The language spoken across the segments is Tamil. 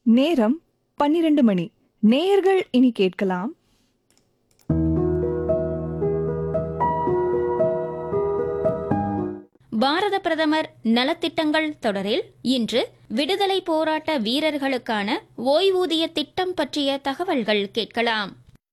நேரம் பன்னிரண்டு மணி நேயர்கள் இனி கேட்கலாம் பாரத பிரதமர் நலத்திட்டங்கள் தொடரில் இன்று விடுதலை போராட்ட வீரர்களுக்கான ஓய்வூதிய திட்டம் பற்றிய தகவல்கள் கேட்கலாம்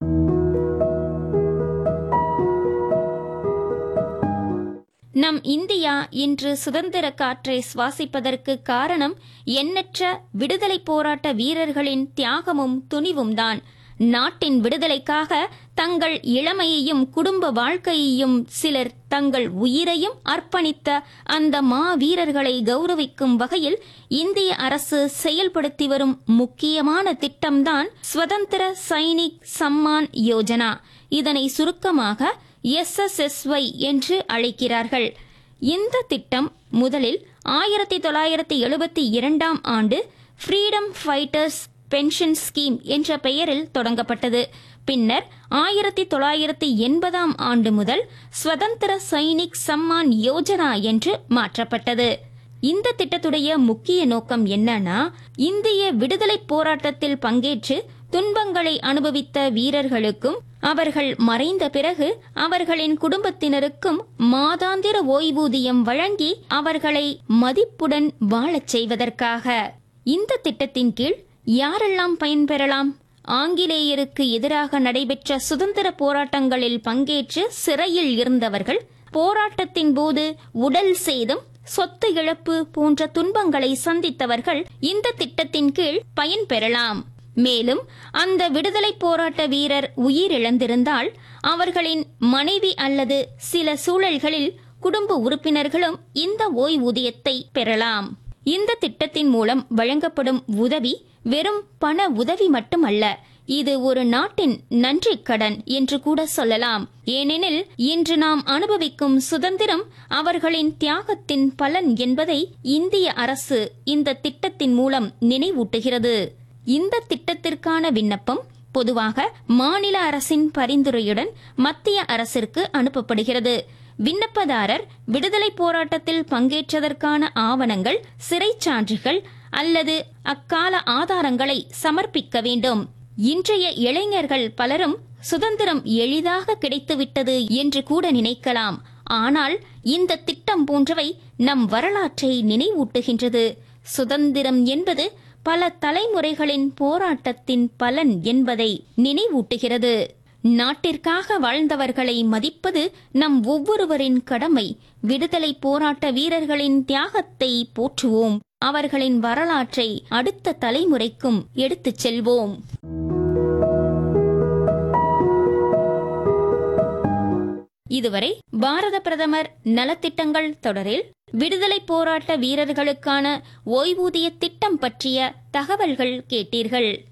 நம் இந்தியா இன்று சுதந்திர காற்றை சுவாசிப்பதற்கு காரணம் எண்ணற்ற விடுதலை போராட்ட வீரர்களின் தியாகமும் துணிவும் தான் நாட்டின் விடுதலைக்காக தங்கள் இளமையையும் குடும்ப வாழ்க்கையையும் சிலர் தங்கள் உயிரையும் அர்ப்பணித்த அந்த மா வீரர்களை கௌரவிக்கும் வகையில் இந்திய அரசு செயல்படுத்தி வரும் முக்கியமான திட்டம்தான் சுதந்திர சைனிக் சம்மான் யோஜனா இதனை சுருக்கமாக எஸ்எஸ்எஸ்ஒய் என்று அழைக்கிறார்கள் இந்த திட்டம் முதலில் ஆயிரத்தி தொள்ளாயிரத்தி எழுபத்தி இரண்டாம் ஆண்டு ஃப்ரீடம் ஃபைட்டர்ஸ் பென்ஷன் ஸ்கீம் என்ற பெயரில் தொடங்கப்பட்டது பின்னர் ஆயிரத்தி தொள்ளாயிரத்தி எண்பதாம் ஆண்டு முதல் சுதந்திர சைனிக் சம்மான் யோஜனா என்று மாற்றப்பட்டது இந்த திட்டத்துடைய முக்கிய நோக்கம் என்னன்னா இந்திய விடுதலை போராட்டத்தில் பங்கேற்று துன்பங்களை அனுபவித்த வீரர்களுக்கும் அவர்கள் மறைந்த பிறகு அவர்களின் குடும்பத்தினருக்கும் மாதாந்திர ஓய்வூதியம் வழங்கி அவர்களை மதிப்புடன் வாழச் செய்வதற்காக இந்த திட்டத்தின் கீழ் யாரெல்லாம் பயன்பெறலாம் ஆங்கிலேயருக்கு எதிராக நடைபெற்ற சுதந்திர போராட்டங்களில் பங்கேற்று சிறையில் இருந்தவர்கள் போராட்டத்தின் போது உடல் சேதம் சொத்து இழப்பு போன்ற துன்பங்களை சந்தித்தவர்கள் இந்த திட்டத்தின் கீழ் பயன்பெறலாம் மேலும் அந்த விடுதலை போராட்ட வீரர் உயிரிழந்திருந்தால் அவர்களின் மனைவி அல்லது சில சூழல்களில் குடும்ப உறுப்பினர்களும் இந்த ஓய்வூதியத்தை பெறலாம் இந்த திட்டத்தின் மூலம் வழங்கப்படும் உதவி வெறும் பண உதவி மட்டுமல்ல இது ஒரு நாட்டின் நன்றி கடன் என்று கூட சொல்லலாம் ஏனெனில் இன்று நாம் அனுபவிக்கும் சுதந்திரம் அவர்களின் தியாகத்தின் பலன் என்பதை இந்திய அரசு இந்த திட்டத்தின் மூலம் நினைவூட்டுகிறது இந்த திட்டத்திற்கான விண்ணப்பம் பொதுவாக மாநில அரசின் பரிந்துரையுடன் மத்திய அரசிற்கு அனுப்பப்படுகிறது விண்ணப்பதாரர் விடுதலை போராட்டத்தில் பங்கேற்றதற்கான ஆவணங்கள் சிறைச்சான்றுகள் அல்லது அக்கால ஆதாரங்களை சமர்ப்பிக்க வேண்டும் இன்றைய இளைஞர்கள் பலரும் சுதந்திரம் எளிதாக கிடைத்துவிட்டது என்று கூட நினைக்கலாம் ஆனால் இந்த திட்டம் போன்றவை நம் வரலாற்றை நினைவூட்டுகின்றது சுதந்திரம் என்பது பல தலைமுறைகளின் போராட்டத்தின் பலன் என்பதை நினைவூட்டுகிறது நாட்டிற்காக வாழ்ந்தவர்களை மதிப்பது நம் ஒவ்வொருவரின் கடமை விடுதலை போராட்ட வீரர்களின் தியாகத்தை போற்றுவோம் அவர்களின் வரலாற்றை அடுத்த தலைமுறைக்கும் எடுத்துச் செல்வோம் இதுவரை பாரத பிரதமர் நலத்திட்டங்கள் தொடரில் விடுதலை போராட்ட வீரர்களுக்கான ஓய்வூதிய திட்டம் பற்றிய தகவல்கள் கேட்டீர்கள்